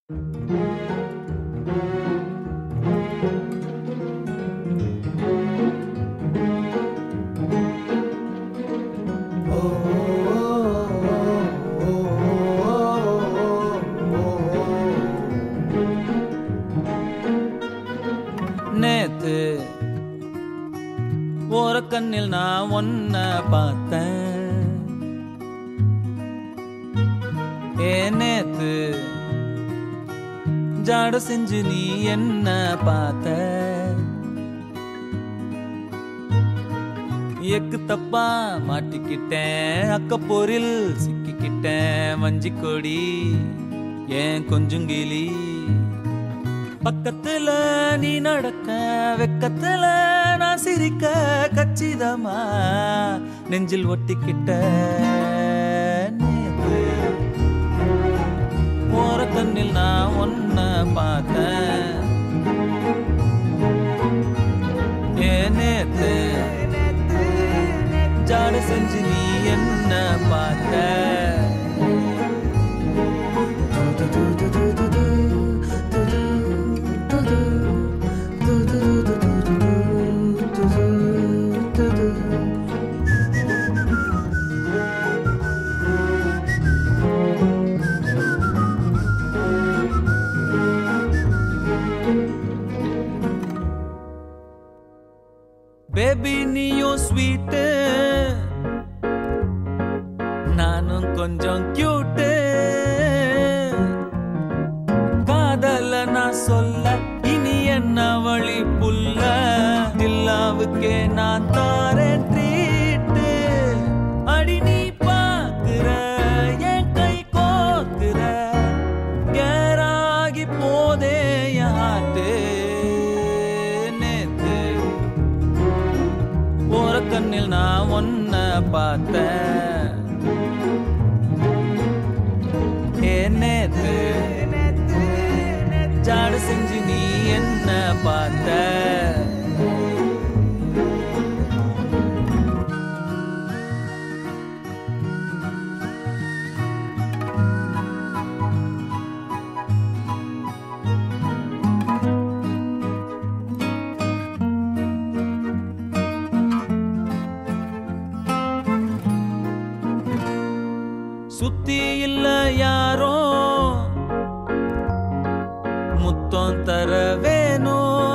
நேத்து ஓர கண்ணில் நான் ஒன்ன பார்த்தேன் ஏ நேத்து ஜாட செஞ்சு நீ என்ன பார்த்த எக்கு தப்பா மாட்டிக்கிட்டேன் அக்கப்போரில் சிக்கிக்கிட்டேன் வஞ்சி கொடி ஏன் கொஞ்சுங்கிளி பக்கத்துல நீ நடக்க வெக்கத்துல நான் சிரிக்க கச்சிதமா நெஞ்சில் ஒட்டிக்கிட்ட நேத்து ஓர கண்ணில் நான் ஒன்ன பார்த்தேன் ஏ நேத்து ஜாட செஞ்சு நீ என்ன பார்த்த பேபி நீயும் ஸ்வீட்டு நானும் கொஞ்சம் கியூட்டு காதல நான் சொல்ல இனி என்ன வழி புல்ல தில்லாவுக்கே நான் தாரேன் ட்ரீட்டு அடி நீ பாக்குற என் கை கோக்குற கேராகி போதே யாட்டு நேத்து ஓர கண்ணில் நான் ஒன்ன பார்த்தேன் ஏ நேத்து ஜாடு செஞ்சு நீ என்ன பார்த்த சுத்தி இல்ல யாரோ முத்தம் தர வேணும்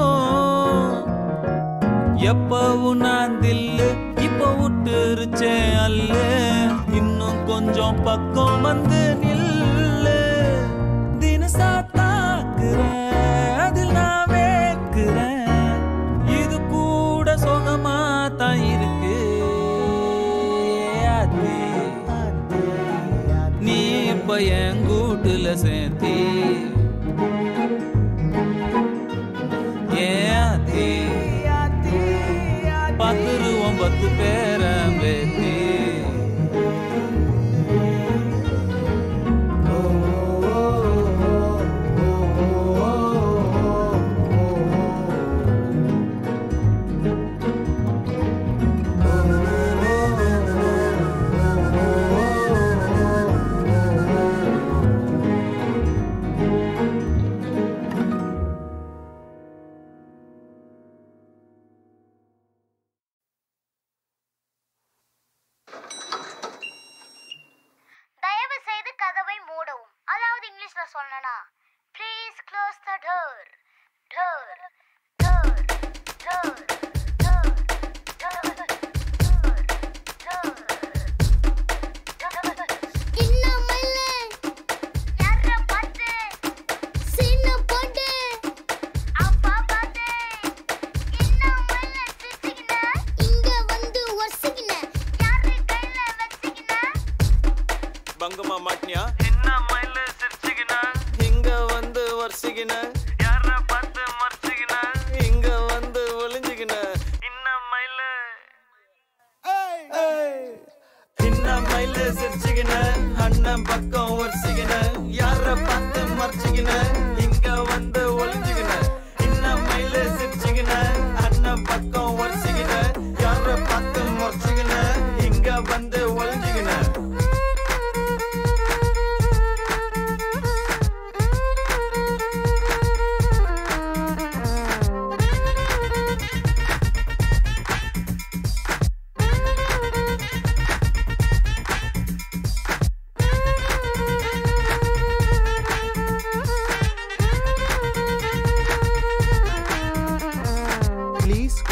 எப்பவும் நான் தில்லு இப்ப விட்டுருச்சேன் அல்ல இன்னும் கொஞ்சம் பக்கம் வந்து நில்லு தினசா தாக்குறேன் அதில் நான் வேக்குறேன் இது கூட சுகமா தான் இருக்கு ஆத்தி. நீ இப்ப என் கூட்டுல சேர்த்தி ஏன் ஆத்தி பத்துருவோம் பத்து பேர பேத்தி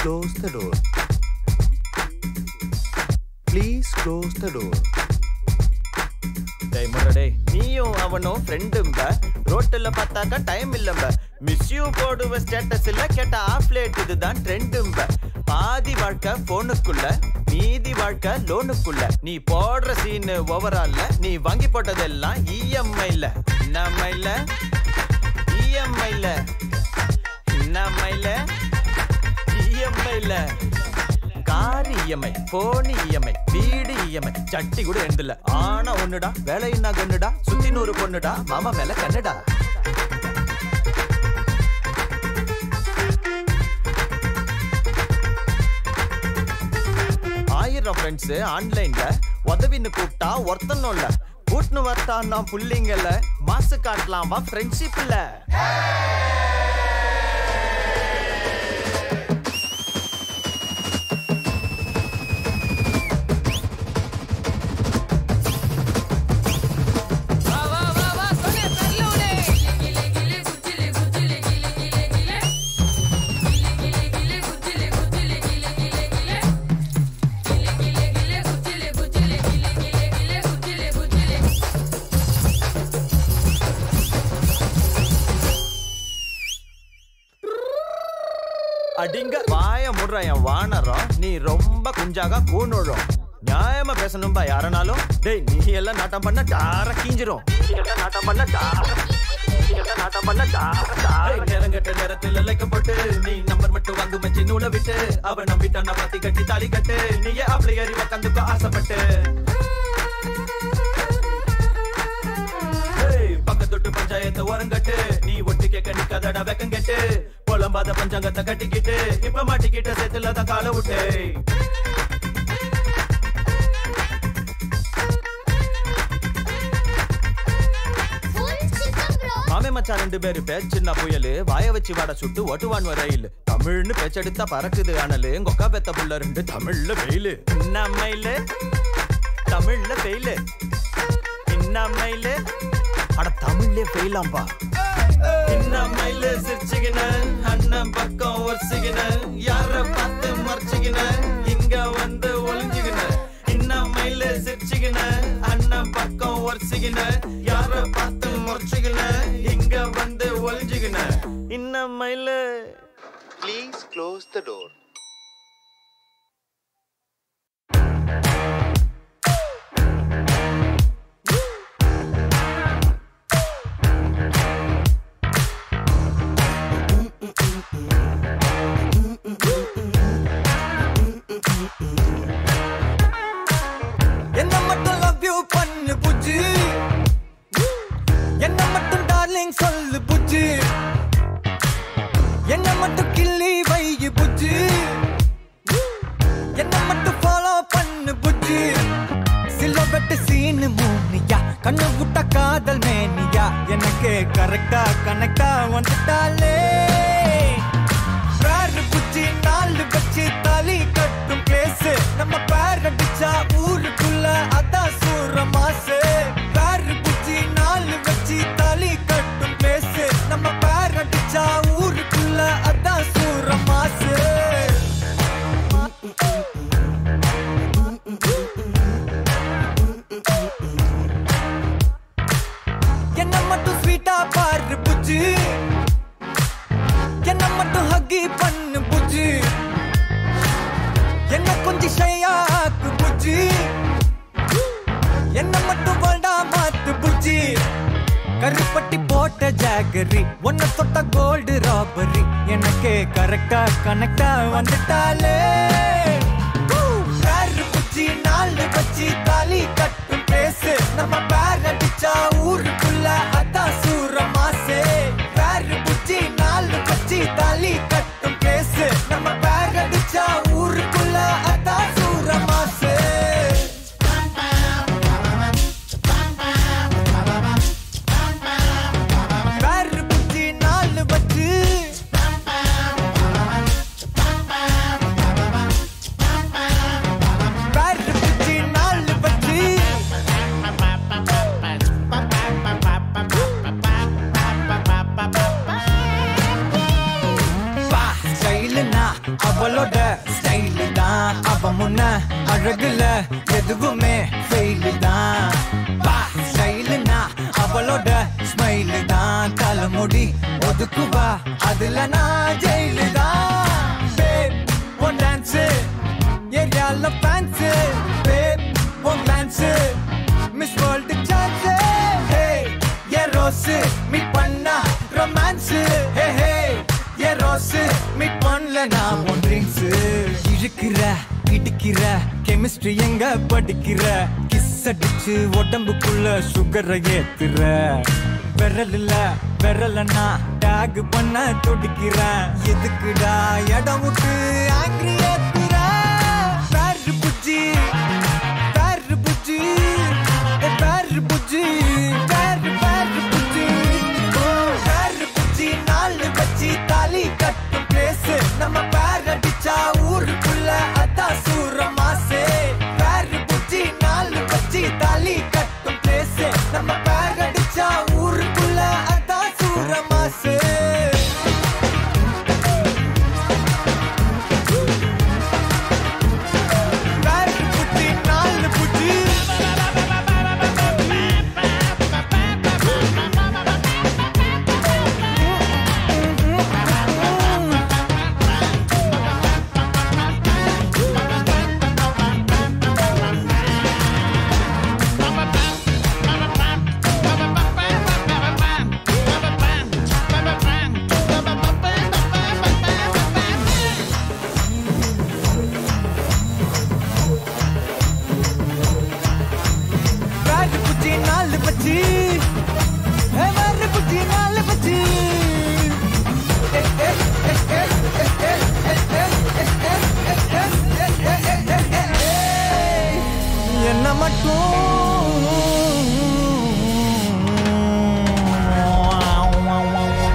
close the door. Please close the door. டேய் முரடே நீயும் அவனும் ஃப்ரெண்டும்ப ரோட்டுல பார்த்தாக்கா டைம் இல்லம்ப மிஸ் யூ போடுவ ஸ்டேட்டஸ் இல்ல கேட்ட ஆஃப் லேட் இதுதான் ட்ரெண்டும்ப பாதி வாழ்க்கை போனுக்குள்ள மீதி வாழ்க்கை லோனுக்குள்ள நீ போடுற சீனு ஓவரால்ல நீ வாங்கி போட்டதெல்லாம் இஎம்ஐல நம்மைல இஎம்ஐல நம்மைல இஎம்ஐல கார் இஎம்ஐ போன் இஎம்ஐ வீடு இஎம்ஐ சட்டி கூட எழுந்தல ஆனா ஒண்ணுடா வேலையின்னா கண்ணுடா சுத்தி நூறு பொண்ணுடா மாமா மேல கண்ணுடா ஆயிரம் ஃப்ரெண்ட்ஸ் ஆன்லைன்ல உதவின்னு கூப்பிட்டா ஒருத்தனும் இல்ல கூட்டுன்னு வரட்டா நான் புள்ளிங்கல்ல மாசு காட்டலாம் வா ஃப்ரெண்ட்ஷிப்ல அடிங்க வாய முடுற என் வானரம் நீ ரொம்ப குஞ்சாக கூணுழும் நியாயமா பேசணும்பா யாரனாலும் டேய் நீ எல்லாம் நாட்டம் பண்ண டார கீஞ்சிரும் நீ எல்லாம் நாட்டம் பண்ண டார நீ எல்லாம் நாட்டம் பண்ண டார டார நேரங்கட்ட நேரத்தில் இழைக்கப்பட்டு நீ நம்பர் மட்டும் வாங்கு மச்சி நூலை விட்டு அவ நம்பிட்டான் பாத்தி கட்டி தாலி கட்டு நீயே அப்படி ஏறி உக்காந்துக்க ஆசைப்பட்டு ஏய், பக்கத்தொட்டு பஞ்சாயத்தை ஓரங்கட்டு நீ ஒட்டு கேட்க நிக்காதடா வெக்கங்கெட்டு புலம்பாத பஞ்சாங்கத்தை கட்டிக்கிட்டு இப்ப மாட்டிக்கிட்ட சேத்துல தான் கால விட்டு மாமே மச்சான் ரெண்டு பேரு பேர் சின்ன புயலு வாய வச்சு வாட சுட்டு ஓட்டுவான் ரயில் தமிழ்னு பேச்செடுத்தா பறக்குது அனலு கொக்கா பெத்த புள்ள ரெண்டு தமிழ்ல வெயிலு நம்மையில தமிழ்ல வெயிலு இன்னமையில அட தமிழ்லே ஃபெயிலாம்பா இன்னமையில சிரிச்சுக்கின அண்ணன் பக்கம் ஒரிச்சுக்கின யார பார்த்து மறைச்சுக்கின இங்க வந்து ஒளிஞ்சுக்கின இன்னமையில சிரிச்சுக்கின அண்ணன் பக்கம் ஒரிச்சுக்கின யார பார்த்து மறைச்சுக்கின இங்க வந்து ஒளிஞ்சுக்கின இன்னமையில Please close the door. என்ன மட்டும் லவ் யூ பண்ணு புஜ்ஜி என்ன மட்டும் டார்லிங் சொல்லு புஜ்ஜி என்ன மட்டும் கிள்ளி வை புஜ்ஜி என்ன மட்டும் ஃபாலோ பண்ணு புஜ்ஜி சில வெட்டு சீனு மூனியா கண்ணு விட்ட காதல் மேனியா எனக்கு கரெக்டா கனெக்டா வந்துட்டாலே பேரு புச்சி நாலு வச்சு தாலி கட்டும் பிளேஸ் நம்ம பேர் அடிச்சா ஊருக்குள்ள அதான் சூற மாசு பேரு புச்சி நாலு வச்சு தாலி கட்டும் பிளேஸ் நம்ம பேர் அடிச்சா ஊருக்குள்ள அதான் சூற மாசு என்ன மட்டும் ஸ்வீட்டா பாரு புச்சி என்ன மட்டும் ஹக்கி பண்ணு புஜ்ஜி என்ன கொஞ்சம் ஷையாக்கு புஜ்ஜி என்ன மட்டும் வேண்டா மாத்து புஜ்ஜி கருப்பட்டி போட்ட ஜாகரி ஒன்ன தொட்ட கோல்டு ராபரி எனக்கு கரெக்டா கனெக்டா வந்துட்டாலே பேரு புச்சி நாலு வச்சு தாலி கட்டும் பேசு நம்ம பேர் அடிச்சா ஊருக்குள்ள அதான் சூற மாசே பேரு புச்சி நாலு வச்சு தாலி கட்டும் பேசு நம்ம பேர் அடிச்சா ஊருக்குள்ள அதான் சூற மாசே பேரு புச்சி நாலு வச்சு பேரு புச்சி நாலு வச்சு அவளோட ஸ்டைலு தான் அவ முன்ன அழகுல எதுவுமே ஃபெயிலு தான் பா ஸ்டைலுனா அவளோட ஸ்மைலு தான் தலைமுடி ஒதுக்குவா அதுல நான் ஜெயிலு தான் பேப் ஒன் டான்ஸு ஏரியால fans babe one dance miss world chance hey a rose meet பண்ணா romance hey hey a rose meet பண்ணல நான் உன் ட்ரிங்க்ஸு இழுக்கிற இடிக்கிற கெமிஸ்ட்ரி எங்க படிக்கிற கிஸ் அடிச்சு உடம்புக்குள்ள சுகரை ஏத்துற விரல் இல்ல விரலன்னா டேக் பண்ண துடிக்கிறேன் எதுக்குடா இடம் விட்டு ஆங்கிரி ஏத்துற பேரு புஜ்ஜி பேரு புஜ்ஜி ஏ பேரு புஜ்ஜி பேரு பேரு புஜ்ஜி ஓ, பேரு புஜ்ஜி நாலு வச்சு தாலி கட்டும் பிளேஸ் நம்ம பேர் அடிச்சா ஊருக்குள்ள அதான் சூர மாசே பேரு புஜ்ஜி நாலு வச்சு தாலி கட்டும் பிளேஸ் நம்ம பேர் அடிச்சா ஊருக்குள்ள அதான் சூர மாசே பேரு புஜ்ஜி நாலு புஜ்ஜி பேரு புஜ்ஜி நாலு பச்சி பேரு புஜ்ஜி நாலு பச்சி என்ன மட்டும்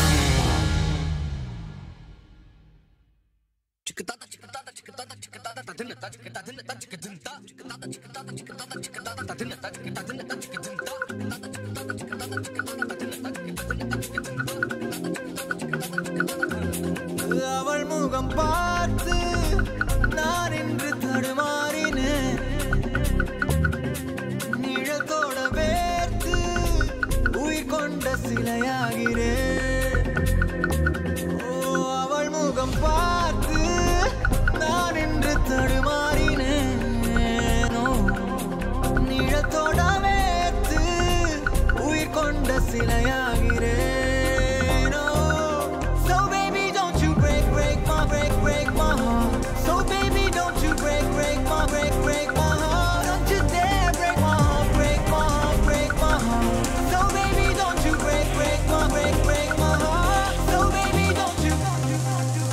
அவள் முகம் பார்த்து நான் இன்று தடுமாறினேன் நிழத்தோட வேர்த்து உயிர் கொண்ட சிலையாகிறேன் ஓ அவள் முகம் பார்த்து நான் இன்று தடுமாறினேனோ நிழத்தோட வேர்த்து உயிர் கொண்ட சிலையாகிறேனோ So baby don't you break break my break break my heart So baby don't you break break my break break my heart Don't you dare break my heart break my heart break my heart So baby don't you break break my break break my heart So baby don't you don't you don't you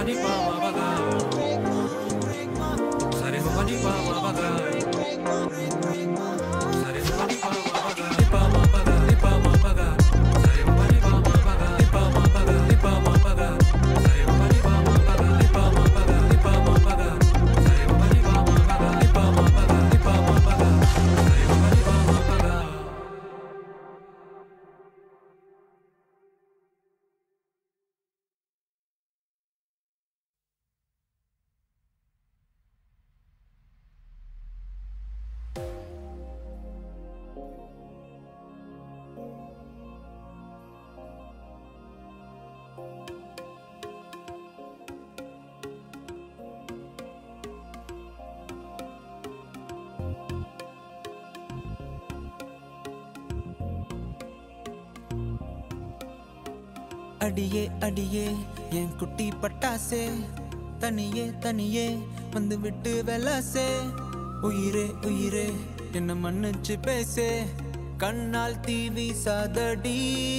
அடியே அடியே என் குட்டி பட்டாசே தனியே தனியே வந்து விட்டு வெலாசே உயிரே உயிரே என்ன மன்னிச்சு பேசே கண்ணால் தீவி சாதடி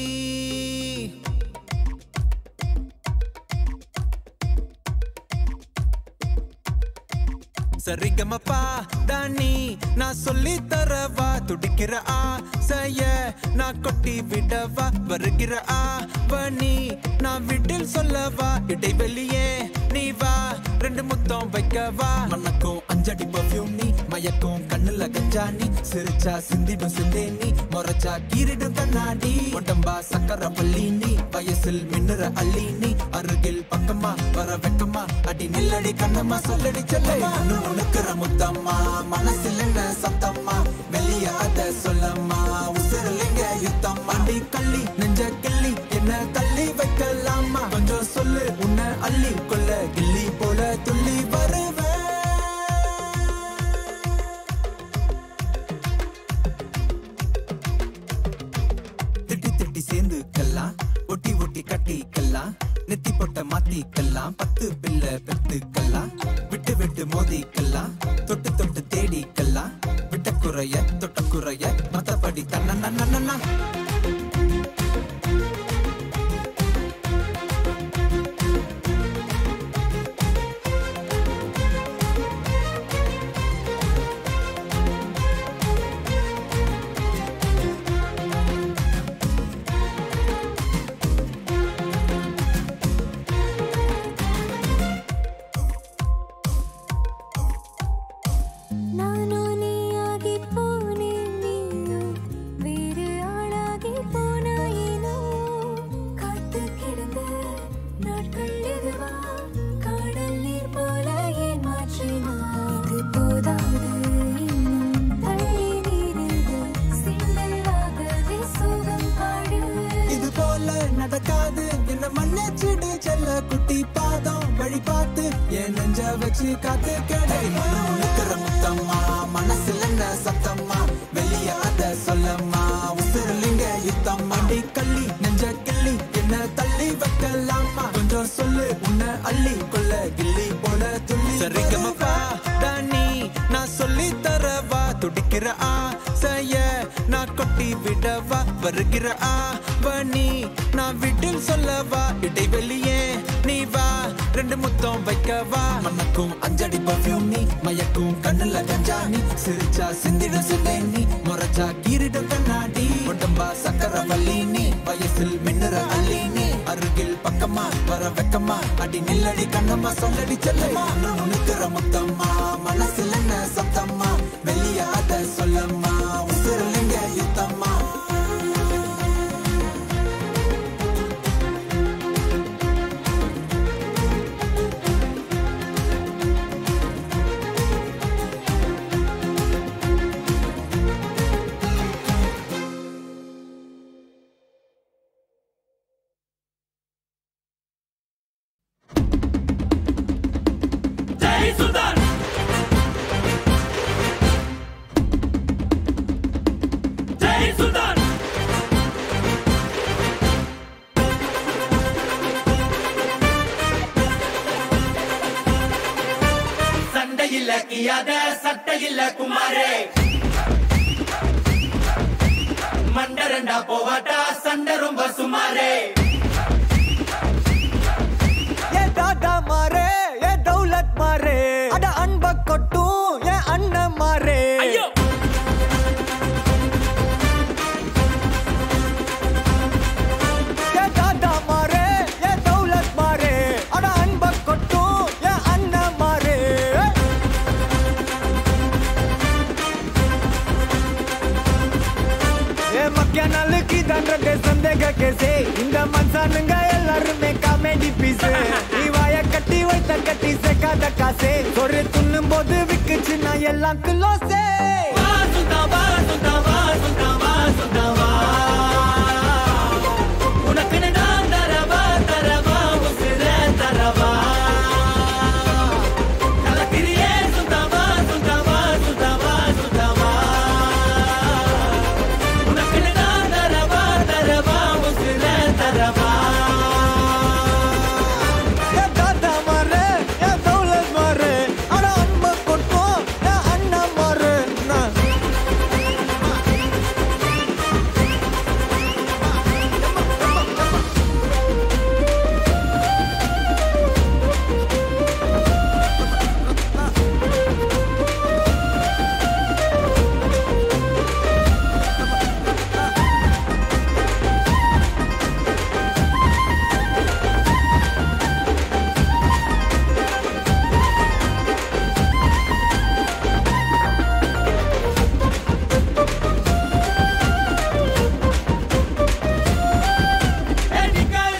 சரிகமப்பா தானி நான் சொல்லி தரவா துடிக்கிற ஆசைய நான் கொட்டி விடவா வருகிற ஆவணி நான் வீட்டில் சொல்லவா இடைவெளியே நீ வா ரெண்டு முத்தம் வைக்கவா மனக்கும் அஞ்சடி பர்ஃபியூம் நீ மயக்கும் கண்ணுல கஞ்சா நீ சிரிச்சா சிந்திடும் சிந்தே நீ முறைச்சா கீரிடும் கண்ணாடி உடம்பா சக்கர பள்ளி நீ வயசில் மின்னுற அள்ளி நீ அருகில் பக்கமா வர வெக்கமா அடி நில்லடி கண்ணம்மா சொல்லடி செல்லம்மா உனக்குற முத்தம்மா மனசில் என்ன சத்தம்மா வெளிய அத சொல்லம்மா உசிரலிங்க யுத்தம் அடி கள்ளி நெஞ்ச கிள்ளி என்ன தள்ளி வைக்கலாமா கொஞ்சம் சொல்லு உன்னை அள்ளி கொள்ள கிள்ளி போல துள்ளி வருவேன் திட்டி திட்டி சேர்ந்துக்கலாம் ஒட்டி ஒட்டி கட்டிக்கலாம் நெத்தி பொட்ட மாத்திக்கலாம் பத்து பிள்ளை பெத்துக்கலாம் விட்டு விட்டு மோதிக்கலாம் தொட்டு தொட்டு தேடிக்கலாம் விட்ட குறைய தொட்ட குறைய மத்தபடி தன்னா ನಾನು ನೀಯಾಗಿ ಪೋನೆ ನೀನು ಬೇರೆ ஆளாகி போனாயினோ காத்து கிடந்த நாட்கள் இதுவா காடல் நீர் போல ஏமாற்றினா இது போதாது இன்னும் தள்ளி நீரிது சிந்தலாகவே சோகம் பாடு இது போல நடக்காது என்ன மன்னிச்சிடு செல்ல குட்டி பாதம் வழி பார்த்து என் நெஞ்ச வச்சு காத்து கடை உனக்குற முத்தம்மா மனசுல என்ன சத்தம்மா வெளிய அத சொல்லம்மா உசுரலிங்க யுத்தம் அடி கள்ளி நெஞ்ச கிள்ளி என்ன தள்ளி வைக்கலாமா கொஞ்சம் சொல்லு உன்னை அள்ளி கொள்ள கிள்ளி போல துள்ளி சரிகமப்பா தானி நான் சொல்லி தரவா துடிக்கிற ஆசைய நான் கொட்டி விடவா வருகிற ஆவணி நான் வீட்டில் சொல்லவா இடைவெளியே நீ வா ரெண்டு முத்தம் வைக்கவா மனக்கும் அஞ்சடி பர்ஃபியூம் நீ மயக்கும் கண்ணுல கஞ்சா நீ சிரிச்சா சிந்திடும் சிந்தை நீ முறைச்சா கீரிடும் கண்ணாடி உடம்பா சக்கர வள்ளி நீ வயசில் மின்னுற அள்ளி நீ அருகில் பக்கமா வர வெக்கமா அடி நில்லடி கண்ணம்மா சொல்லடி செல்லம்மா உனக்குற முத்தம்மா மனசில் என்ன சத்தம்மா வெளிய அத சொல்லம்மா உசுரலிங்க யுத்தம்மா சண்டையில்ல கியாத சட்டையில்ல குமாரே மண்டரண்டா போவாட்டா சண்டை ரொம்ப சுமாரே ஏ டாடா மா ஹண்ட்ரட் சந்தேக கேசே இந்த மனுஷனுங்க எல்லாருமே காமெடி பீஸ் நீ வாய கட்டி வைத்த கட்டி சேர்க்காத காசே ஒரு துண்ணும் போது விக்குச்சுன்னா எல்லாம் கிலோசே உனக்குன்னு நான் தரவா தரவா உசுர தரவா கலக்கிறியே சுத்தமா சுத்தமா சுத்தமா சுத்தமா உனக்குன்னு நான் தரவா தரவா உசுர தரவா என் தாத்தா மாறு என் தௌலத் மாறு ஆனா அன்பை கொட்டும் என் அண்ணன் மாறு நான் எடிக்கல்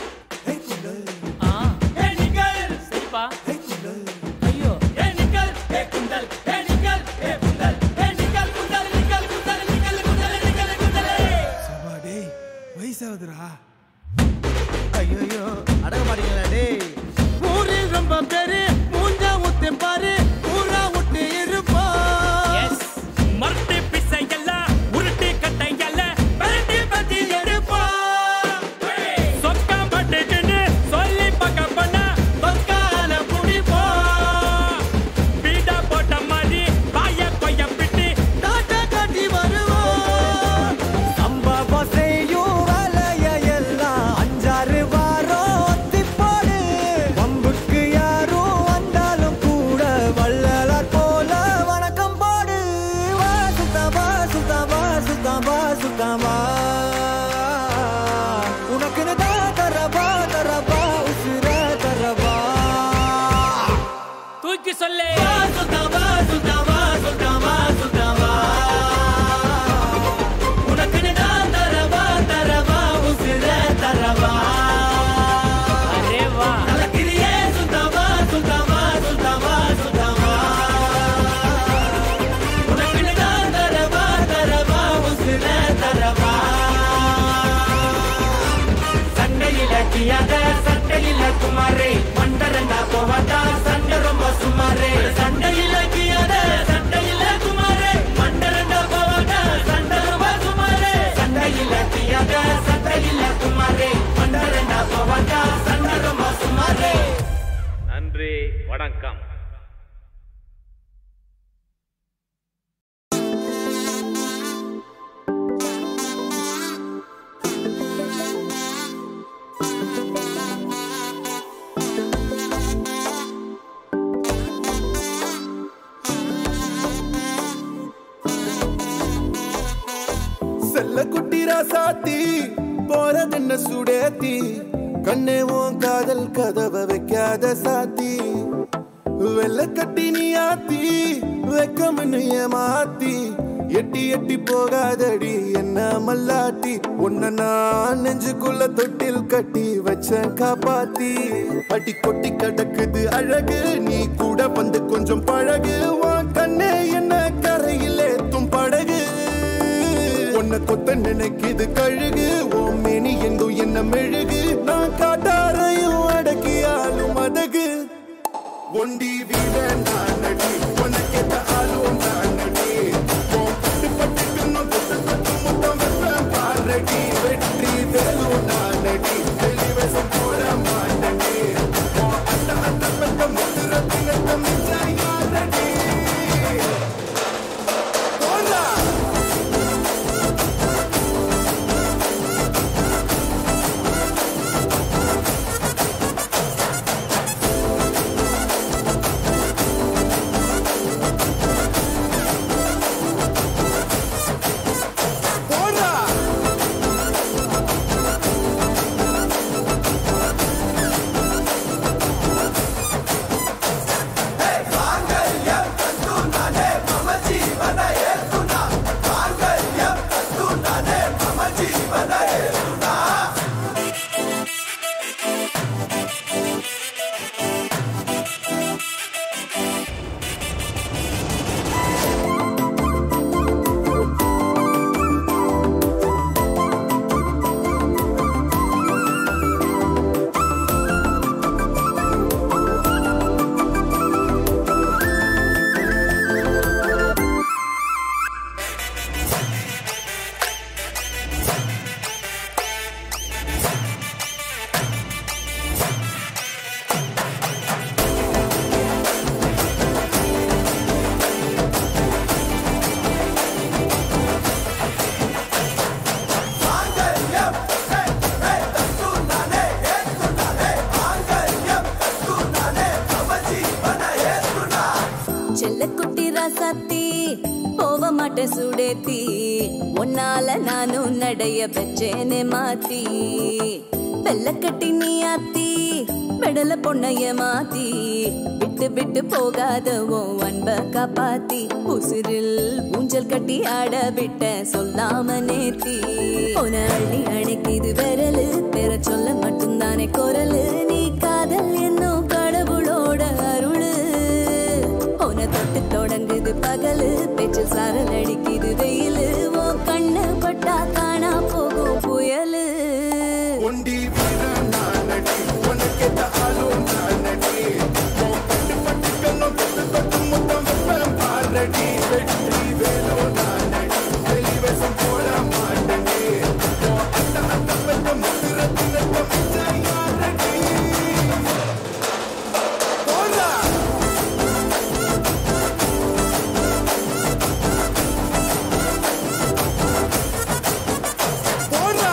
ஆ எடிக்கல் சரிப்பா ஐயோ எடிக்கல் ஏ குண்டல் எடிக்கல் ஏ குண்டல் எடிக்கல் குண்டல் நிக்கல் குண்டல் நிக்கல் குண்டல் நிக்கல் குண்டல் டேய் வயசாகுதுடா ஐயோ அடங்க மாட்டீங்களா டேய் ஊரில் ரொம்ப பேரு மூஞ்சா ஊத்து பாரு ஊரா விட்டு இருப்பா எஸ் மரட்டு பிசை எல்லாம் உருட்டு கட்டை எல்லாம் பரட்டி பத்தி எடுப்பா சொக்கா பட்டுக்குன்னு சொல்லி பக்க பண்ணா பக்கால புடிப்பா பீடா போட்ட மாதிரி வாய கொய்ய பிட்டு டாட்டா காட்டி வருவோம் சம்பவம் செய்யும் வேலைய எல்லாம் அஞ்சாறு வாரம் ஒத்தி போடு வம்புக்கு யாரும் வந்தாலும் கூட வள்ளலார் போல வணக்கம் போடு வா சுத்தமா சுத்தமா சுத்தமா சுத்தமா உனக்குன்னு தான் தரவா தரவா உசுர தரவா தூக்கி சொல்லு சுத்தமா சுத்தமா சுத்தமா சுத்தமா உனக்குன்னு நான் தரவா தரவா உசுர தரவா அரே வா கலக்கிறியே சுத்தமா சுத்தமா சுத்தமா சுத்தமா உனக்குன்னு நான் தரவா தரவா உசுர தரவா சண்டையில கியாத சண்டையில குமாரே மண்டரண்டா போவாட்டா சண்டை ரொம்ப சுமாரே சண்டையில கியாத சண்டையில குமாரே மண்டரண்டா போவாட்டா சண்டை ரொம்ப சுமாரே சண்டையில கியாத சண்டையில குமாரே மண்டரண்டா போவாட்டா சண்டை ரொம்ப சுமாரே நன்றி வணக்கம் செல்ல குட்டி ராசாத்தி போறதென்ன சுடேத்தி கண்ணே உன் காதல் கதவை வைக்காத சாத்தி வெள்ள கட்டி நீ ஆத்தி வெக்கம்னு ஏமாத்தி எட்டி எட்டி போகாதடி என்ன மல்லாட்டி உன்னை நான் நெஞ்சுக்குள்ள தொட்டில் கட்டி வச்சேன் காப்பாத்தி அடி கொட்டி கிடக்குது அழகு நீ கூட வந்து கொஞ்சம் பழகு உன் கண்ணே என்ன கரையில் ஏத்தும் படகு உன்னை கொத்த நினைக்குது கழுகு ஓம் மேனி எங்கும் என்ன மெழுகு நான் காட்டாரையும் அடக்கியாலும் அதகு ஒண்டி வீட நான் நடி உனக்கேத்த ஆளும் நான் நடி உன் பட்டு பட்டுக்கு இன்னும் தொட்டு தொட்டு முத்தம் வைப்பேன் பாரடி வெற்றி வேலும் நான் நடி வெளிவசம் போட மாட்டடி உன் அட்ட அட்ட பெட்ட முத்துர தினத்த மிச்சாய் யாரடி போடா செல்ல குட்டி ராசாத்தி போக மாட்டேன் சுடேத்தி உன்னால நானும் நடைய பெற்றேனே மாத்தி வெள்ள கட்டி நீ ஆத்தி பெடல பொண்ணைய மாத்தி விட்டு விட்டு போகாத உன் அன்ப காப்பாத்தி உசிரில் ஊஞ்சல் கட்டி ஆட விட்ட சொல்லாம நேத்தி உன அள்ளி அணைக்குது விரலு பெற சொல்ல மட்டும்தானே குரலு நீ காதல் என்னும் கடவுளோட அருளு உன தொட்டு தொடங்குது பகலு பேச்சில் சாரல் அடிக்குது வெயிலு ஓ கண்ணு பட்டா காணா போகும் புயலு ஒண்டி வீரன் நானடி உனக்கேத்த ஆளும் நானடி உன் பட்டு பட்டு கண்ணும் தொட்டு தொட்டு முத்தம் வைப்பேன் பாரடி வெற்றி வேலோ நானடி வெளிவேசம் போட மாட்டடி உன் அத்த அத்த பெத்த முதிரத்தினத்த மிச்சம் யாரடி போடா போடா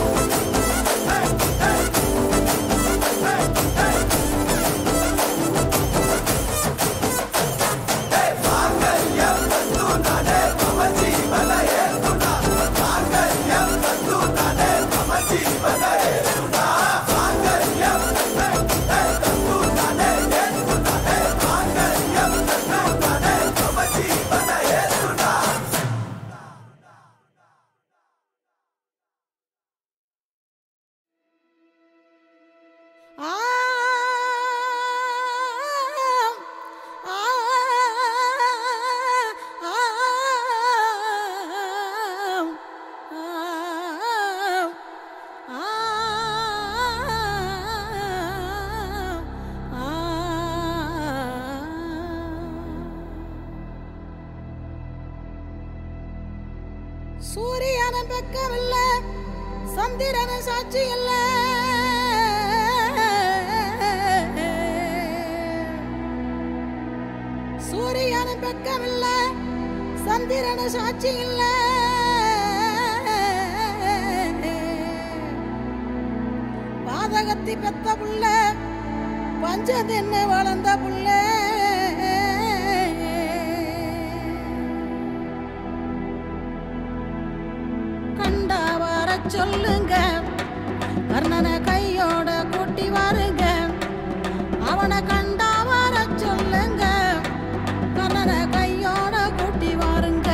சூரியன பக்கம் இல்ல சந்திரன சாட்சி இல்ல சூரியன பக்கம் இல்ல சந்திரன சாட்சி இல்ல பாதகத்தி பெத்த புள்ள பஞ்சதென்ன வளர்ந்த புள்ள கண்டா வர சொல்லுங்க கர்ணனை கையோட கூட்டி வாருங்க அவனை கண்டா வர சொல்லுங்க கர்ணனை கையோட கூட்டி வாருங்க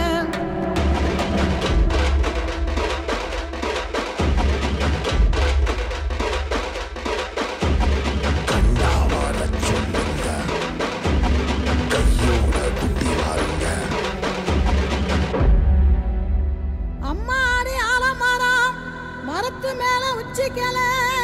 அம்மாடி ஆலமரம் மரத்து மேல உச்சிக்கல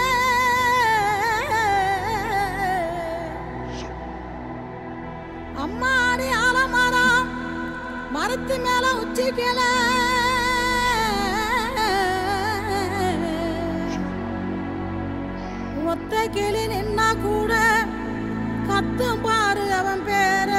அம்மாடி ஆலமரம் மரத்து மேல உச்சிக்கல ஒத்த கிளி நின்னா கூட கத்தும் பாரு அவன் பேர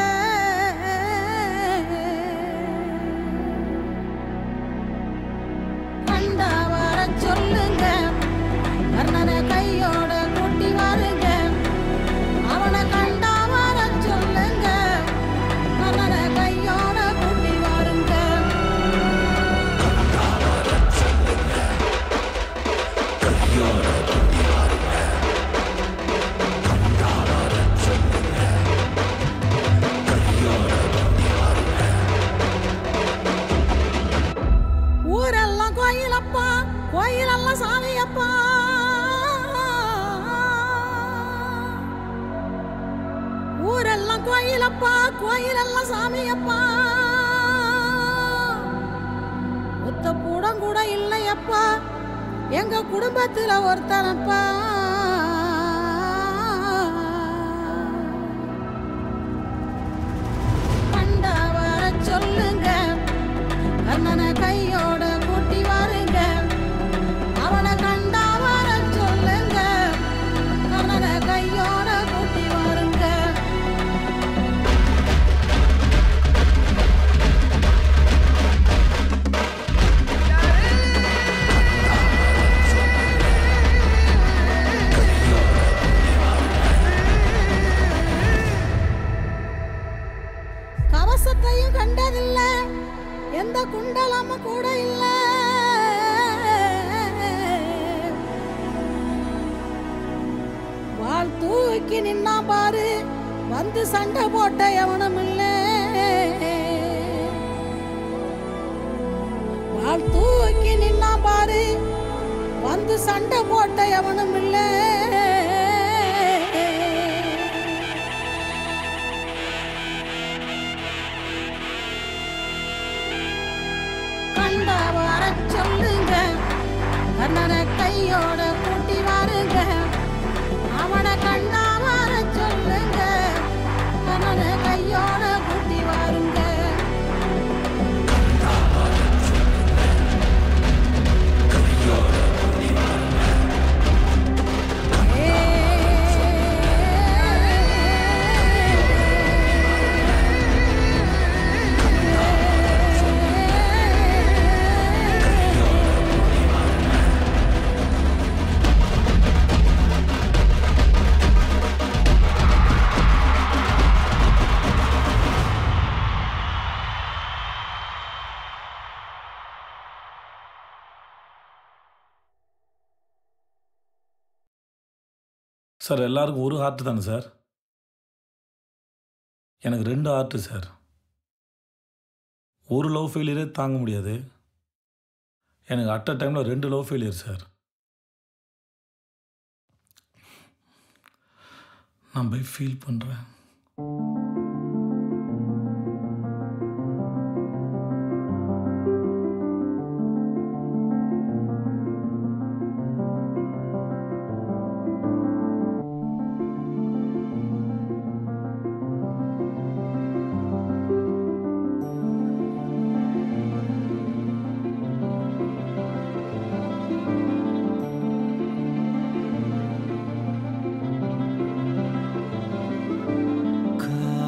கண்டா வர சொல்லுங்க கர்ணனை கையோட கூட்டி வாருங்க அவனை கண்டா வர சொல்லுங்க கர்ணனை கையோட கூட்டி வாருங்க ஊரெல்லாம் கோயிலப்பா கோயிலெல்லாம் சாமியப்பா ஊரெல்லாம் கோயிலப்பா கோயிலெல்லாம் சாமியப்பா ஒத்த கூடம் கூட இல்லையப்பா எங்க குடும்பத்துல ஒருத்தனப்பா கண்டா வர சொல்லுங்க கண்ணனை கையோட கூட்டி வாருங்க அவனை கண்டா வர சொல்லுங்க கண்ணனை கையோட கூட்டி வாருங்க ஆ கூட குண்டலம்ம கூட இல்ல வாழ் தூக்கி நின்னா பாரு வந்து சண்டை போட்ட எவனும் இல்ல வாழ் தூக்கி நின்னா பாரு வந்து சண்டை போட்ட எவனும் இல்ல கண்ட வர சொல்லுங்க கண்ணனை கையோட கூட்டி வாருங்க அவனை கண்டா வர சொல்லுங்க கண்ணனை கையோட கூட்டி வாருங்க சார் எல்லாருக்கும் ஒரு ஹார்ட் தானே சார் எனக்கு ரெண்டு ஹார்ட்டு சார் ஒரு லவ் ஃபெயிலியரே தாங்க முடியாது எனக்கு அட் அ டைமில் ரெண்டு லவ் ஃபெயிலியர் சார் நான் போய் ஃபீல் பண்ணுறேன் காதல்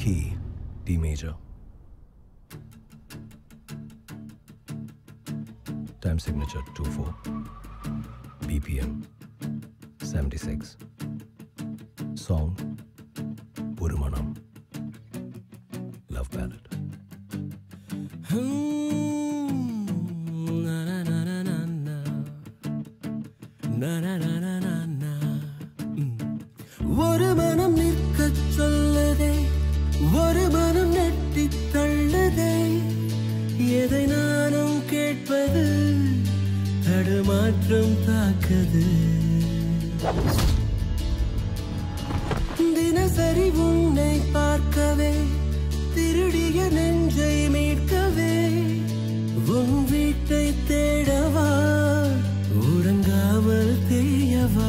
Key, D major. Time signature 24. BPM 76. Song Purumanam. Love ballad. ஒரு மனம் நிற்க சொல்லுதே ஒரு மனம் நெட்டி தள்ளுதே எதை நானும் கேட்பது தடுமாற்றம் தாக்குது தினசரி உன்னை பார்க்கவே திருடிய நெஞ்சை மீட்கவே உன் வீட்டை தேடவா உறங்காமல் தேயவா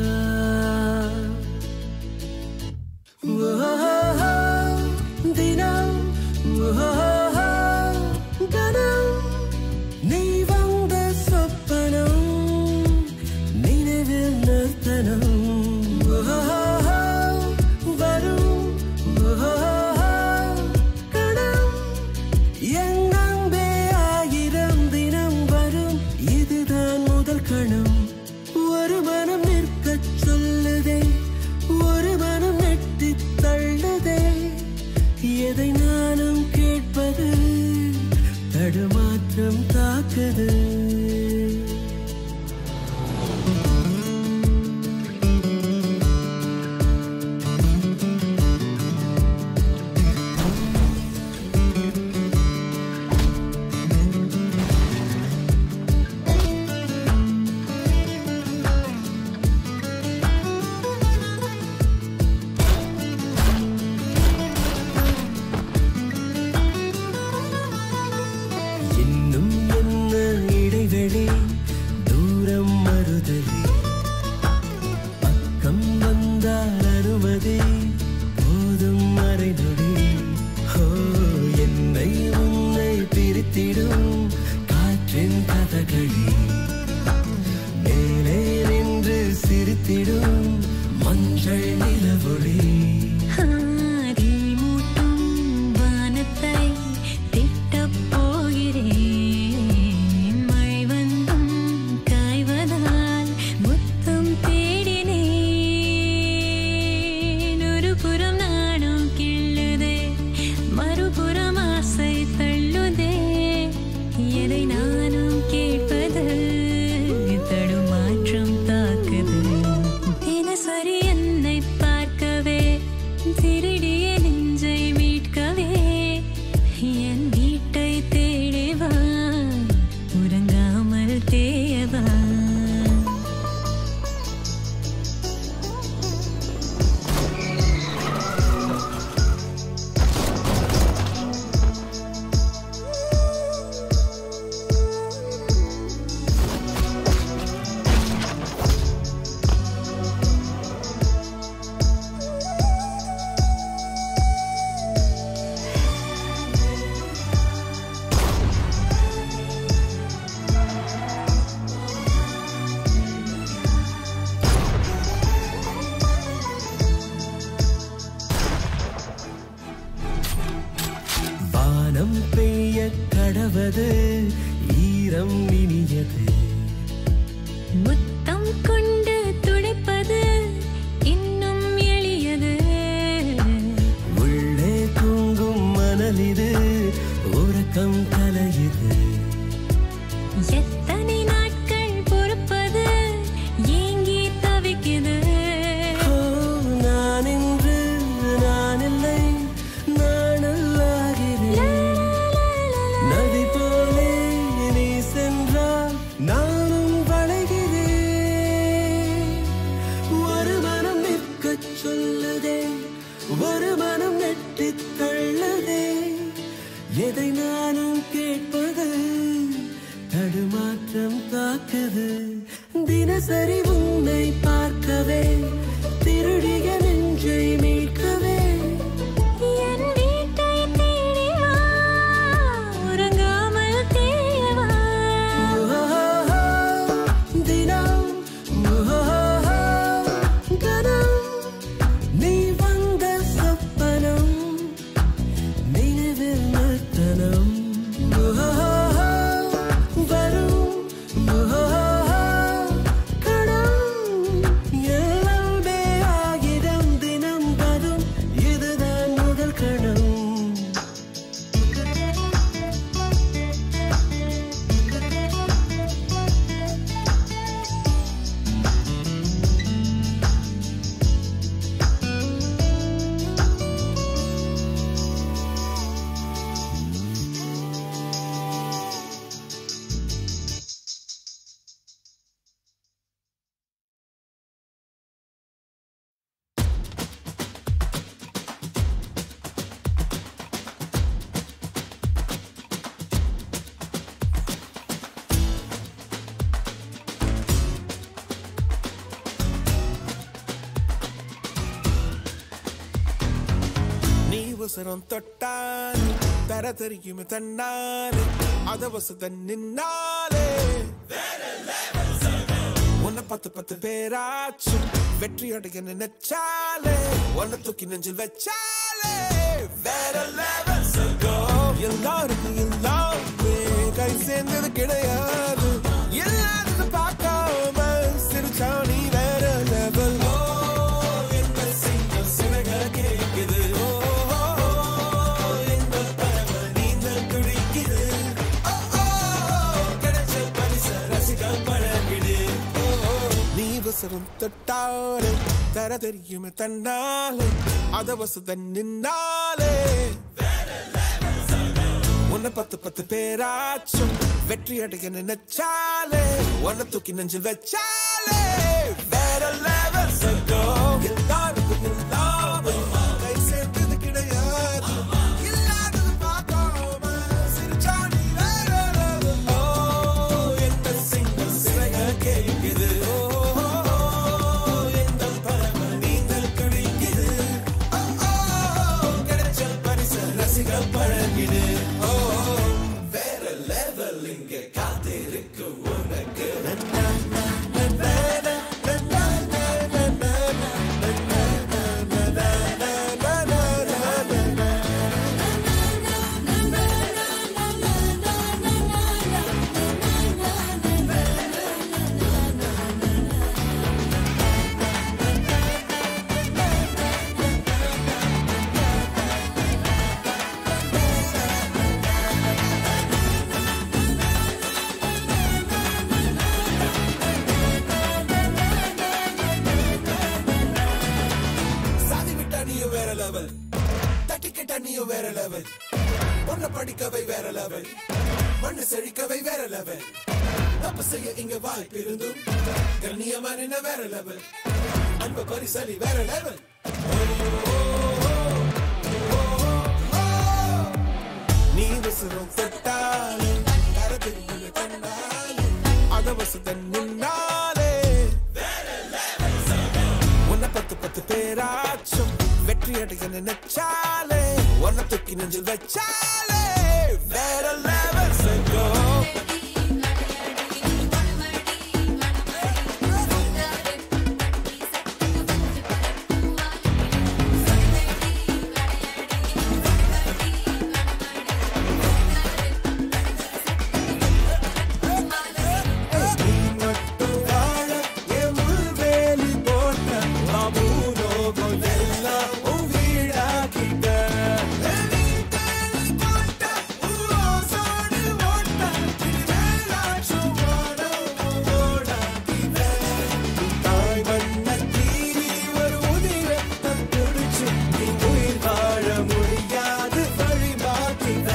ஓஹோ, தினம் ஓஹோ, கணம் நீ வந்த சொப்பனம் நினைவில் நிறுத்தனம் ஓஹோ, வரும் ஓஹோ, கணம் என் அன்பே ஆயிரம் தினம் வரும் இதுதான் முதல் கணம் ஒரு மனம் நிற்கச் சொல்லுதே ஒரு மனம் நெட்டி தள்ளுதே எதை நானும் கேட்பது தடுமாற்றம் தாக்குது இன்னும் என்ன இடைவெளி தூரம் மறுதலி பக்கம் வந்தால் அனுமதி போதும் மறைநொடி ஹோ என்னை உன்னை பிரித்திடும் காற்றின் கதகளி மேலே நின்று சிரித்திடும் மஞ்சள் நிலவொளி ஆதி மூட்டும் வானத்தை திட்டப் போகிறேன் மழை வந்தும் காய்வதால் முத்தம் தேடினேன் ஒரு புறம் நானும் கிள்ளுதே மறுபுறம் ஆசை தள்ளுதே எதை நானும் கேட்பது தடுமாற்றம் தாக்குது தினசரி என்னை பார்க்கவே திருடிய நெஞ்சை மீட்கவே என் வீட்டை தேடிவா உறங்காமல் தேயவா வானம் பெய்ய கடவது ஈரம் இனியது முத்தம் கொண்டு துடைப்பது இன்னும் எளியது உள்ளே தூங்கும் மணலிது உறக்கம் கலையுது எத்தனை நாட்கள் பொறுப்பது ஏங்கி தவிக்குது ஓ, நான் இன்று நான் இல்லை நானல்லாகிறேன் நதி போலே நீ சென்றால் நானும் வளைகிறேன் ஒரு மனம் நிற்கச் சொல்லுதே ஒரு மனம் நெட்டித் தள்ளுதே எதை நானும் கேட்பது தடுமாற்றம் தாக்குது தினசரி உன்னை பார்க்கவே திருடிய நெஞ்சை மீட்கவே என் வீட்டை தேடி வா உறங்காமல் தேயவா ஓஹோ, தினம் ஓஹோ, கணம் நீ வந்த சொப்பனம் அவசரம் தொட்டால் தர தெரியுமே தன்னாலே அதவசத நின்னாலே உன்னை பத்து பத்து பேராச்சும் வெற்றி அடைய நினைச்சாலே உன்னை தூக்கி நெஞ்சில் வச்சாலே வேற level சொர்க்கம். எல்லாருக்கும் எல்லாமே கை சேர்ந்தது கிடையாது எல்லாரும் பார்க்காம சிரிச்சா நீ வேற level. ஓ, என்ன சிங்கம் சிறக கேக்குது. ஓ, ஓ, ஓ, எங்க பறவை நீந்தல் துடிக்குது. ஓ, ஓ, ஓ, கிடைச்ச பரிசை ரசிக்க பழகிடு. ஓ, ஓ, நீ வசரம் தொட்டாலே தர தெரியுமே தன்னாலே அத வசத நின்னாலே உன்னை பத்து பத்து பேராச்சும் வெற்றி அடைய நினைச்சாலே உன்னை தூக்கி நெஞ்சில் வச்சாலே வேற லெவல் சொர்க்கம் எல்லாருக்கும் எல்லாமே கை சேர்ந்தது கிடையாது இல்லாதது பார்க்காம சிரிச்சா நீ வேற level. ஓ, எந்த சிங்கம் சிறக கேட்குது. ஓ, ஓ, ஓ, எந்த பறவை நீந்தல் துடிக்குது. ஓ, ஓ, ஓ, கிடைச்ச பரிசை ரசிக்க பழகிடு. ஓ, ஓ, வேற level இங்க காத்திருக்கு உனக்கு சாதி விட்டா நீயும் வேற லெவல் தட்டிக்கிட்டா நீயும் வேற லெவல் பொண்ண படிக்கவை வேற லெவல் மண்ணு செழிக்கவை வேற லெவல் தப்பு செய்ய இங்க வாய்ப்பு இருந்தும் கண்ணியமா நின்ன வேற லெவல் அன்ப பரிசலி வேற லெவல் நீ வசரம் தொட்டாலே கரதில் தன்னாலே அத வசதன் நின்னாலே உன்னை பத்து பத்து பேராச்சும் வெற்றி அடைய நினைச்சாலே உன்னை தூக்கி நெஞ்சில் வச்சாலே வேற லெவல் சொர்க்கம் நீ மட்டும் வாழ என் முள்வேலி போட்ட பூலோகம் எல்லாம் உன் வீடாக்கிட்ட நீ தேடி போட்ட உரோசோடு ஓட்ட இனிமேலாச்சும் ஓடம் ஓடாக்கிட்ட தாய் வண்ண தீரி ஒரு உதிரத்தை துடிச்சு நீ உயிர் வாழ முடியாது வழி மாத்திட்ட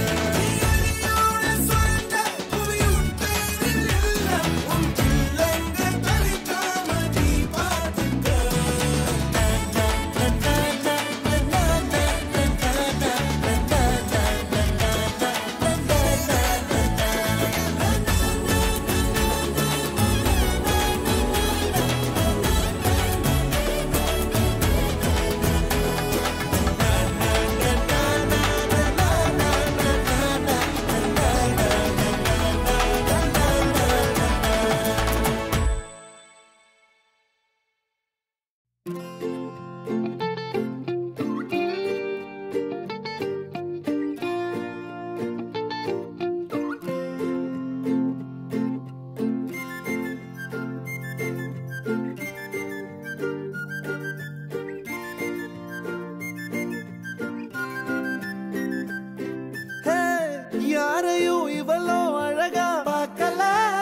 ஹே, யாரையும் இவ்வளோ அழகா பார்க்கல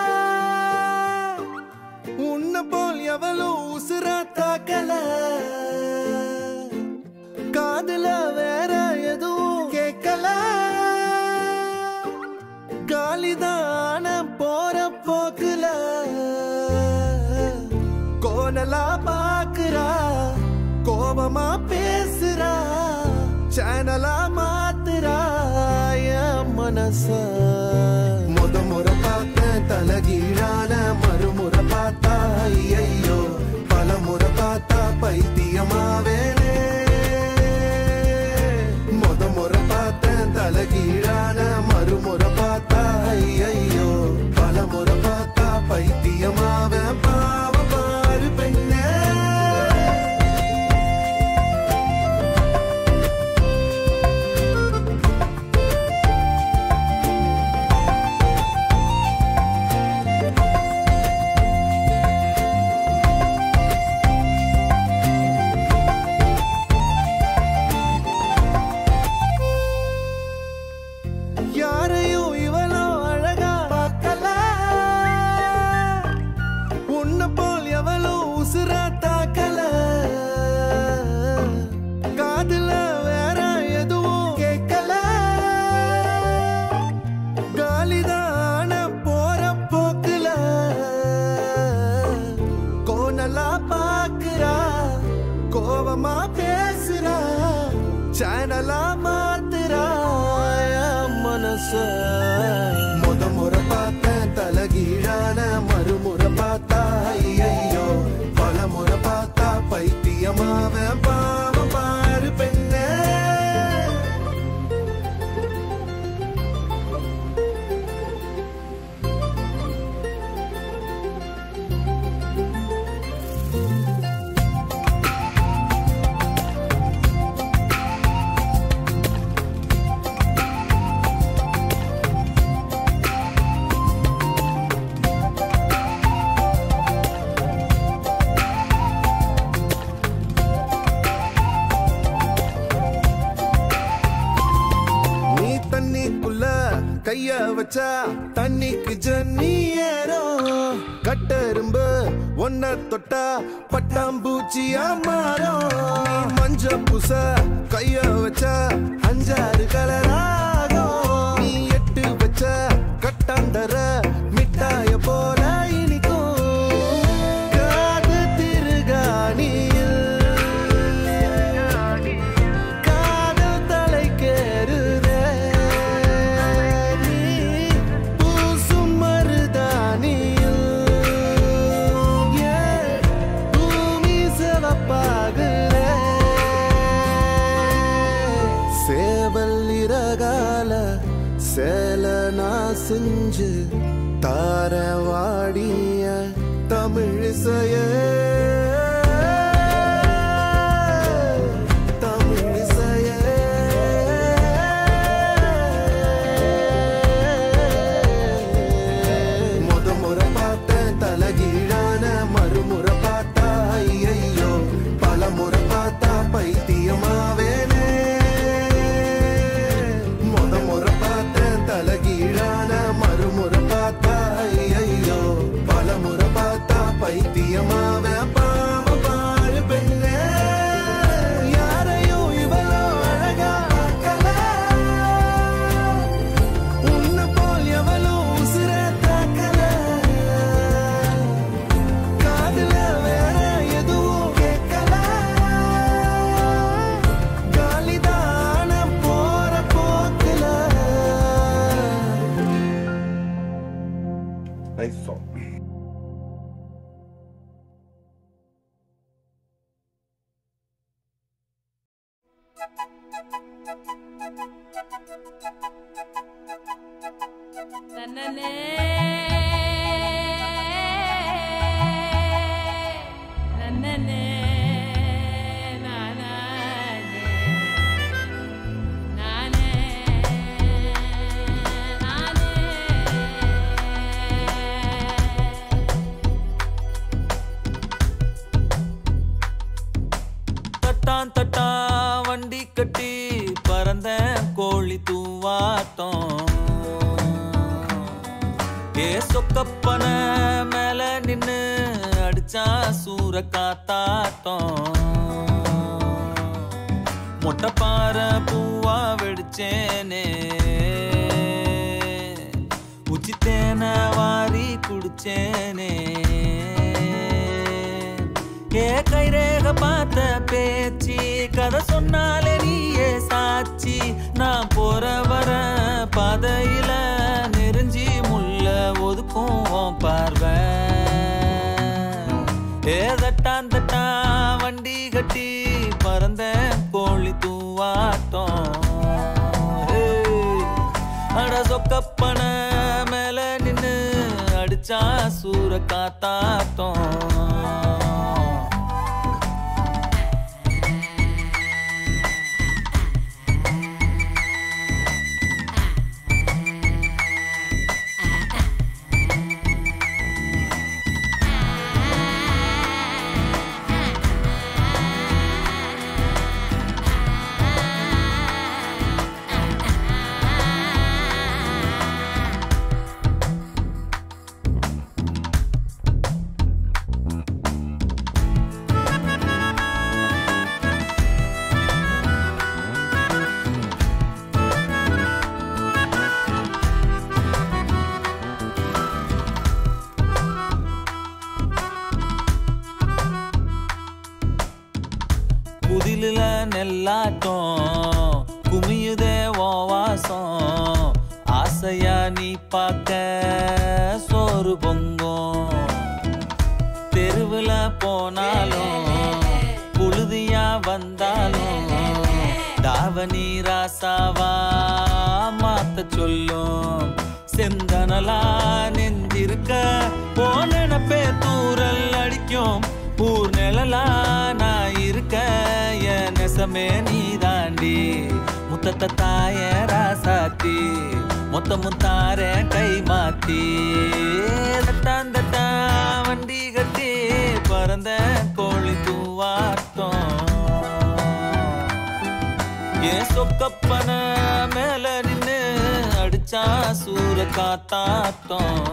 உன்னை போல் எவ்வளோ உசுரா தாக்கல காதுல வேற எதுவும் கேட்கல காலிதான போற போக்குல கோணலா பாக்குறா கோபமா பேசுறா சேனலா மாத்துறா என் மனச முத முறை பார்த்த தலகீழான மறுமுறை பார்த்தா ஐயோ பல முறை பார்த்தா பைத்தியமாவேனே கோபமா பேசுறா சேனலா மாத்துறா என் மனச முத முறை பார்த்தேன் தலகீழான மறுமுறை பார்த்தா ஐயோ பல முறை பார்த்தா பைத்தியமாவ பாவம் பாரு பெண்ணே நீ தண்ணிக்குள்ள கைய வச்சா தண்ணிக்கு ஜன்னி ஏறும் கட்டெரும்பு ஒன்ன தொட்டா பட்டாம்பூச்சியா மாறும் நீ மஞ்ச புச கைய வச்சா அஞ்சாறு கலராகும் நீ எட்டு வச்ச கட்டாந்தர மிட்டாய போல இனிக்கும் காது திருகாணியில் காதல் தலைக்கேறுதே நீ பூசும் மருதானியில் ஏன் பூமி சிவப்பாகுதே சேவல் இறகால சேல நான் செஞ்சு தார வாடிய தமிழிசைய முத முறை பார்த்தேன் தலகீழான மறுமுறை பார்த்தா ஐயையோ பல முறை பார்த்தா பைத்தியமாவேனே முத முறை பார்த்தேன் தலகீழான மறுமுறை பார்த்தா ஐயையோ பல முறை பார்த்தா பைத்தியமாவே பாவம் பாரு பெண்ணே யாரையும் இவளோ அழகா பார்க்கல உன்னை போல் எவளும் உசுர தாக்கல காதுல வேற எதுவும் கேட்கல காலிதான போற போக்குல நைஸ் சாங் தட்டான் தட்டான் வண்டி கட்டி பறந்த கோழி தூவாட்டம் ஏ சொக்கப்பன மேல நின்னு அடிச்சா சூற காத்தாட்டம் மொட்டை பாறை பூவா வெடிச்சேனே உச்சி தேனை வாரி குடிச்சேனே ஏ கைரேக பார்த்த பேச்சு கதை சொன்னாலே நீயே சாட்சி நான் போற வர பாதையில நெருஞ்சி முள்ள ஒதுக்கும் உன் பார்வை ஏ தட்டான் தட்டான் வண்டி கட்டி பறந்த கோழி தூவாட்டம் ஏய், அட சொக்கப்பன மேல நின்னு அடிச்சா சூற காத்தாட்டம் குதிலுல நெல்லாட்டம் குமியுதே ஓ வாசம் ஆசையா நீ பார்க்க சோறு பொங்கும் தெருவுல போனாலும் புழுதியா வந்தாலும் தாவணி ராசாவா மாத்த சொல்லும் செந்தனலா நெஞ்சிருக்க போனப்பே தூரல் அடிக்கும் ஊர் நிழலா நான் இருக்க என் நெசமே நீ தாண்டி முத்தத்தை தாய ராசாத்தி மொத்த முத்தார கை மாத்தி தட்டான் தட்டா வண்டி கட்டி பறந்த கோழி தூவாட்டம் ஏன் சொக்கப்பன மேல நின்னு அடிச்சா சூற காத்தாட்டம்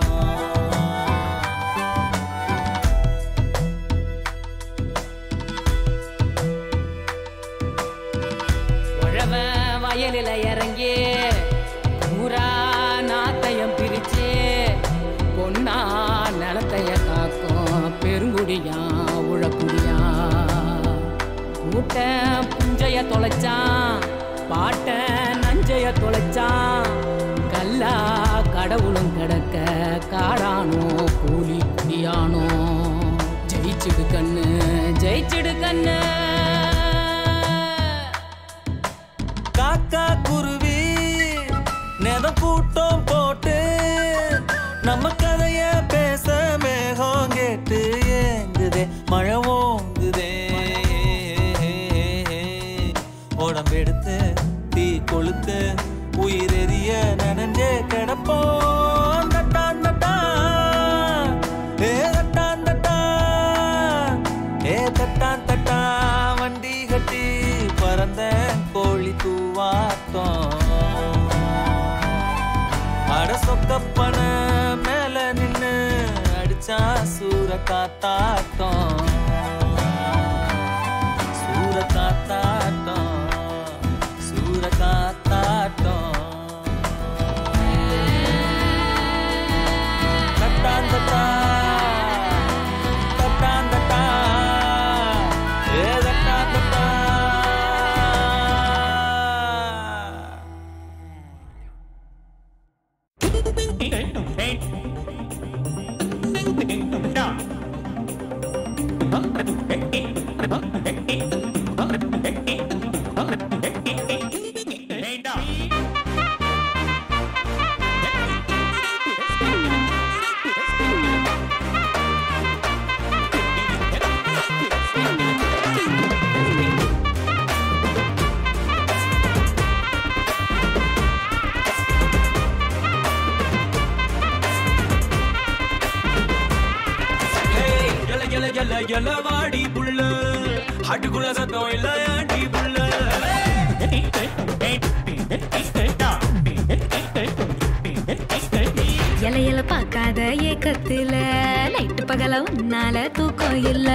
உழவ வயலில இறங்கி ஊரா நாத்தையம் பிரிச்சு பொன்னா நிலத்தைய காக்கும் பெருங்குடியா உழக்குடியா மூட்ட புஞ்சைய தொலைச்சான் பாட்ட நஞ்சைய தொலைச்சான் கல்லா கடவுளும் கிடக்க காடானோ கூலி குடியானோ ஜெயிச்சிடு கண்ணு ஜெயிச்சிடு கண்ணு காக்கா குருவி நெத கூட்டம் போட்டு நம்ம கதைய பேச மேகம் கேட்டு ஏங்குதே மழை ஓங்குதே உடம்பெடுத்து தீ கொளுத்து உயிரெறிய நனைஞ்சே கிடப்போம் தட்டான் தட்டான் ஏ தட்டான் தட்டான் ஏ தட்டான் தட்டான் வண்டி கட்டி பறந்த கோழி தூவாட்டம் அட சொக்கப்பன மேல நின்னு அடிச்சா சூற காத்தாட்டம் சூற காத்தாட்டம் சூற காத்தாட்டம் தட்டான் தட்டா தட்டான் தட்டா ஏ தட்டான் தட்டா எல எல எல எல வாடி புள்ள ஹட்டுக்குள்ள சத்தம் இல்ல ஆண்டி புள்ள இலையில பார்க்காத ஏக்கத்துல நைட்டு பகல உன்னால தூக்கம் இல்ல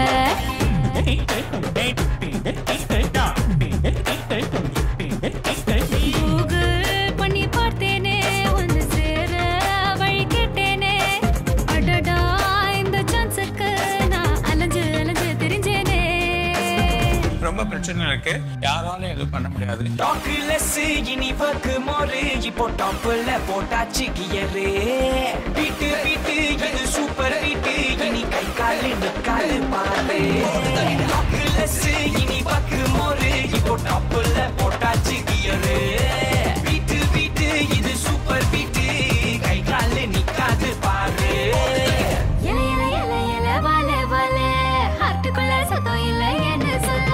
கூகுள் பண்ணி பார்த்தேனே ஒன்னு சேர வழி கேட்டேனே அடடா இந்த சான்ஸுக்கு நான் அலைஞ்சு அலைஞ்சு தெரிஞ்சேனே ரொம்ப பிரச்சனை இருக்கு யாராலும் எதுவும் பண்ண முடியாது டாக்லெஸ் இனி வக்கு மோரு இப்போ டாப்ல போட்டாச்சு கியரு பீட்டு பீட்டு இது சூப்பர் பீட்டு இனி கை காலு நிக்காலு பாரு டாக்லெஸ் இனி வக்கு மோரு இப்போ டாப்ல போட்டாச்சு கியரு பீட்டு பீட்டு இது சூப்பர் பீட்டு கை காலு நிக்காது பாரு இல இல இல இல வால வால ஹார்ட்டுக்குள்ள சத்தம் இல்ல என்ன சொல்ல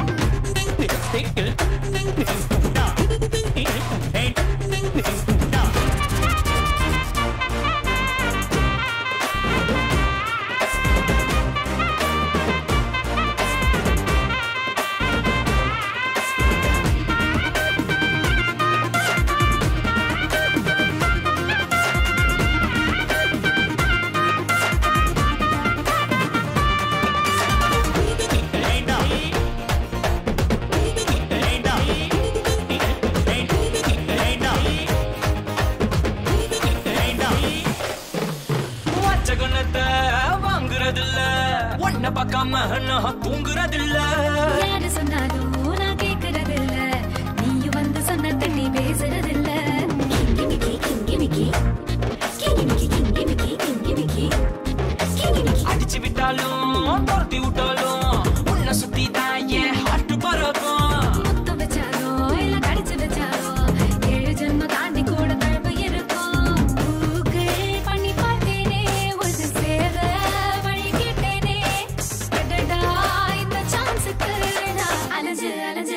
வச்சகுணத்தை வாங்குறதில்ல ஒன்ன பார்க்காம நான் தூங்குறதில்ல யாரு சொன்னாலும்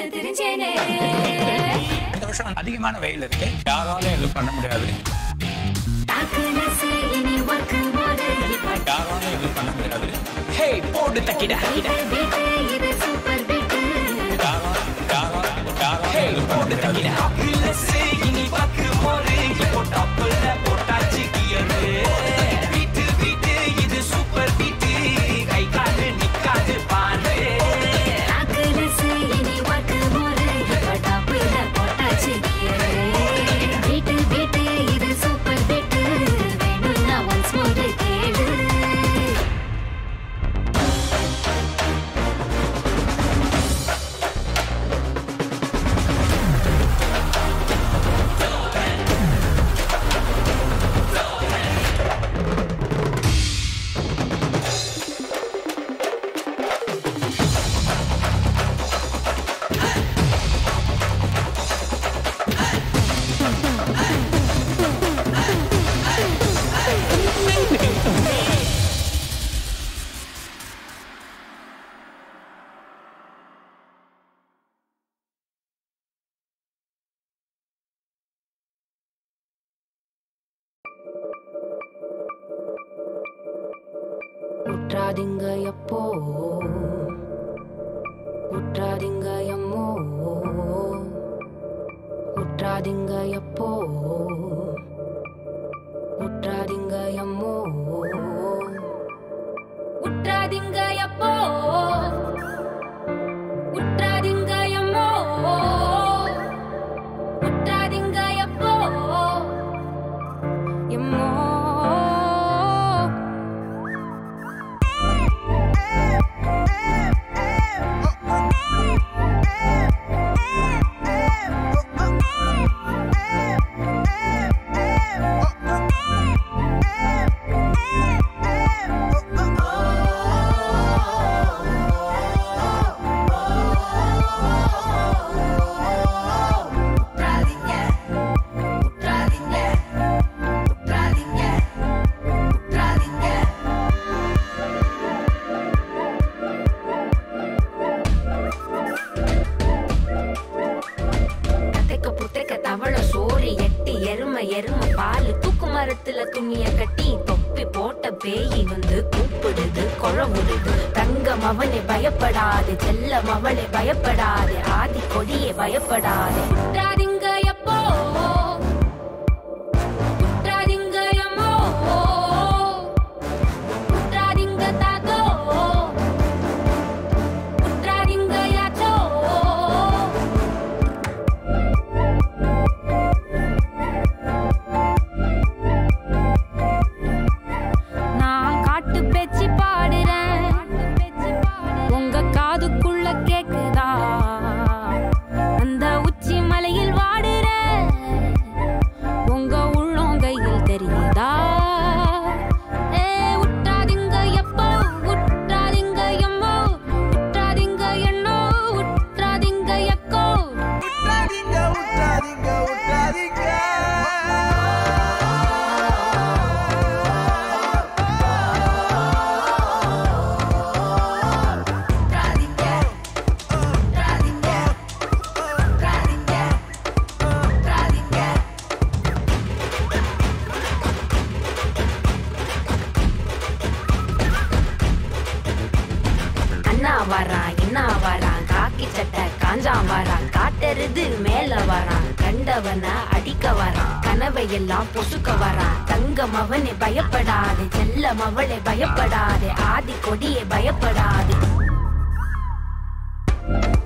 தெரிஞ்சேனே இந்த வருஷம் அதிகமான வெயில் இருக்கு யாராலும் எதுவும் பண்ண முடியாது தாக்குனசு இனி ஒர்க்கு போது இப்ப யாராலும் எதுவும் பண்ண முடியாது ஹே போடு தக்கிட பீட்டு பீட்டு இது சூப்பர் பீட்டு ஹே போடு தக்கிட கிலசு இனி பக்கு மோரு இப்போ டாப்ல போட்டாச்சு கியரு பீட்டு பீட்டு இது சூப்பர் பீட்டு கை காலு நிக்காது பாரு தாக்குனசு இனி ஒர்க்கு போது இப்ப டாப்ல போட்டாச்சு பீட்டு பீட்டு இது சூப்பர் பீட்டு வேணும்னா ஒன்ஸ் மோர் கேளு உற்றாதீங்க எப்போ உற்றாதீங்க எம்மோ உற்றாதீங்க எப்போ உற்றாதீங்க எம்மோ உற்றாதீங்க எப்போ உற்றாதீங்க எம்மோ உற்றாதீங்க எப்போ எம்மோ உற்றாதீங்க உற்றாதீங்க உற்றாதீங்க உற்றாதீங்க கத்தைக்க புத்தைக்க தவள சோறு எட்டி எருமை எருமை பால் தூக்கு மரத்துல துணிய கட்டி தொப்பி போட்ட பேய் வந்து கூப்பிடுது குழவுடுது தங்கம் அவனே பயப்படாது செல்லம் அவளே பயப்படாது ஆதி கொடியே பயப்படாது உற்றாதீங்க எப்போ உற்றாதீங்க எம்மோ உற்றாதீங்க தாத்தோ உற்றாதீங்க யாச்சோ நான் காட்டு பேச்சு பாடுறேன் உங்க காதுக்குள்ள கேக்குதா அந்த உச்சி மலையில் வாடுறேன் உங்க உள்ளங்கையில் தெரியுதா ஏ உற்றாதீங்க எப்போ உற்றாதீங்க எம்மோ உற்றாதீங்க எண்ணோ உற்றாதீங்க எக்கோ உற்றாதீங்க உற்றாதீங்க உற்றாதீங்க உற்றாதீங்க உற்றாதீங்க உற்றாதீங்க உற்றாதீங்க அண்ணா வரான் இன்னா வரான் காக்கி சட்டை காஞ்சான் வரான் காட்டெருது மேல வரான் கண்டவன அடிக்க வரான் கனவை எல்லாம் பொசுக்க வரான் தங்கம் அவனே பயப்படாது செல்லம் அவளே பயப்படாது ஆதி கொடியே பயப்படாது